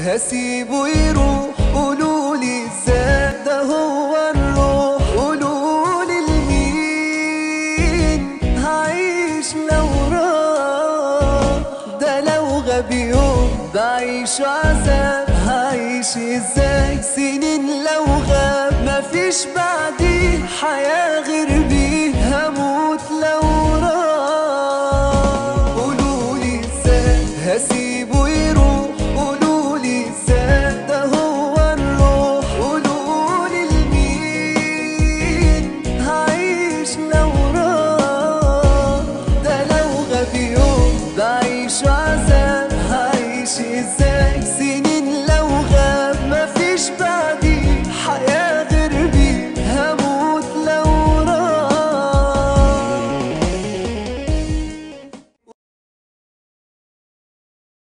هسيبه يروح قولولي ازاي ده هو الروح قولولي لمين هعيش لو راح ده لو غاب يوم بعيش عذاب هعيش ازاي سنين لو غاب مفيش بعدي حياة غير